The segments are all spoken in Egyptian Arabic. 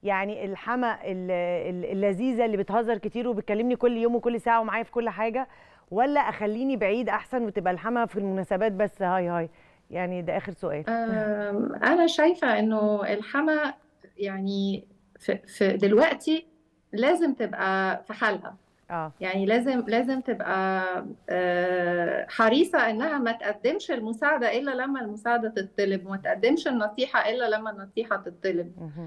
يعني الحما ال- ال- اللذيذه اللي بتهزر كتير وبتكلمني كل يوم وكل ساعه ومعايا في كل حاجه ولا اخليني بعيد احسن وتبقى الحما في المناسبات بس هاي هاي يعني ده اخر سؤال أم، أنا شايفة إنه الحما يعني في, في دلوقتي لازم تبقى في حالها اه يعني لازم لازم تبقى آه، حريصة إنها ما تقدمش المساعدة إلا لما المساعدة تطلب وما تقدمش النصيحة إلا لما النصيحة تطلب مهم.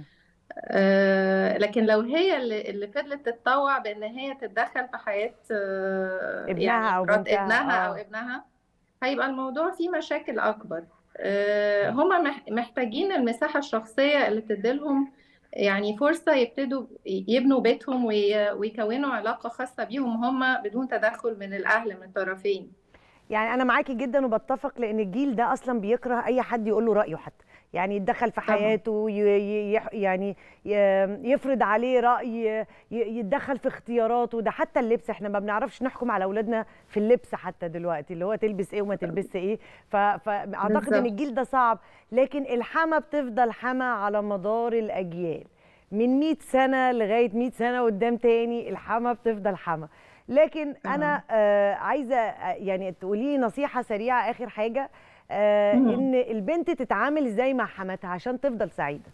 آه، لكن لو هي اللي اللي فضلت تتطوع بان هي تتدخل في حياة آه، ابنها يعني أو مرات بنتها، ابنها او آه. ابنها هيبقى الموضوع فيه مشاكل اكبر آه، هما مح- محتاجين المساحة الشخصية اللي تديلهم يعني فرصة يبتدوا يبنوا بيتهم وي- ويكونوا علاقة خاصة بيهم هما بدون تدخل من الأهل من الطرفين يعني انا معاكي جدا وبتفق لان الجيل ده اصلا بيكره اي حد يقول له رايه حتى يعني يتدخل في طبعا. حياته ي- ي- يح- يعني ي- يفرض عليه راي ي- يتدخل في اختياراته ده حتى اللبس احنا ما بنعرفش نحكم على اولادنا في اللبس حتى دلوقتي اللي هو تلبس ايه وما تلبس ايه ف- فاعتقد ان بالظبط. الجيل ده صعب لكن الحما بتفضل حما على مدار الاجيال من 100 سنه لغايه 100 سنه قدام تاني الحما بتفضل حما لكن انا آه عايزه آه، يعني تقولي لي نصيحه سريعه اخر حاجه آه مم. ان البنت تتعامل ازاي مع حماتها عشان تفضل سعيده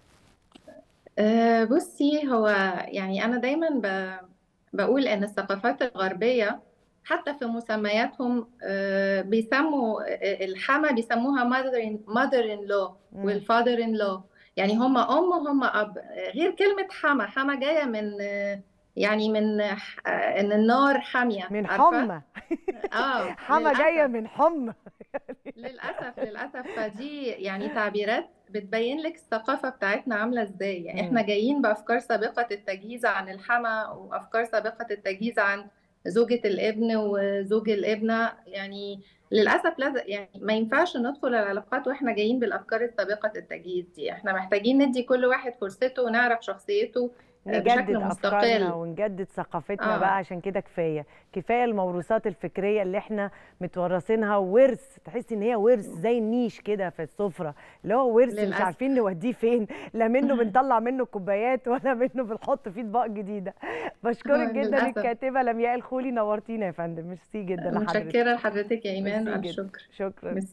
أه بصي هو يعني أنا دايما ب... بقول إن الثقافات الغربية حتى في مسمياتهم أه بيسموا آه، الحما بيسموها mother in, mother in law مم. والfather in law يعني هم أم وهم أب غير كلمة حما حما جاية من آه، يعني من آه، إن النار حامية من عارفة؟ حمى اه حما جايه للأسف من حمى للأسف للأسف فدي يعني تعبيرات بتبين لك الثقافة بتاعتنا عاملة ازاي يعني احنا مم. جايين بأفكار سابقة التجهيز عن الحما وأفكار سابقة التجهيز عن زوجة الابن وزوج الابنة يعني للأسف لازم يعني ما ينفعش ندخل العلاقات واحنا جايين بالأفكار السابقة التجهيز دي احنا محتاجين ندي كل واحد فرصته ونعرف شخصيته آه، نجدد بشكل افكارنا مستقل ونجدد ثقافتنا اه بقى عشان كده كفايه كفايه الموروثات الفكريه اللي احنا متورثينها ورث تحسي ان هي ورث زي النيش كده في السفره اللي هو ورث مش للأسف عارفين نوديه فين لا منه بنطلع منه كوبايات ولا منه بنحط فيه اطباق جديده بشكرك جدا للأسف الكاتبه لمياء الخولي نورتينا يا فندم ميرسي جدا لحضرتك متشكرة لحضرتك يا إيمان ميرسي ألف جدا شكر شكرا ميرسي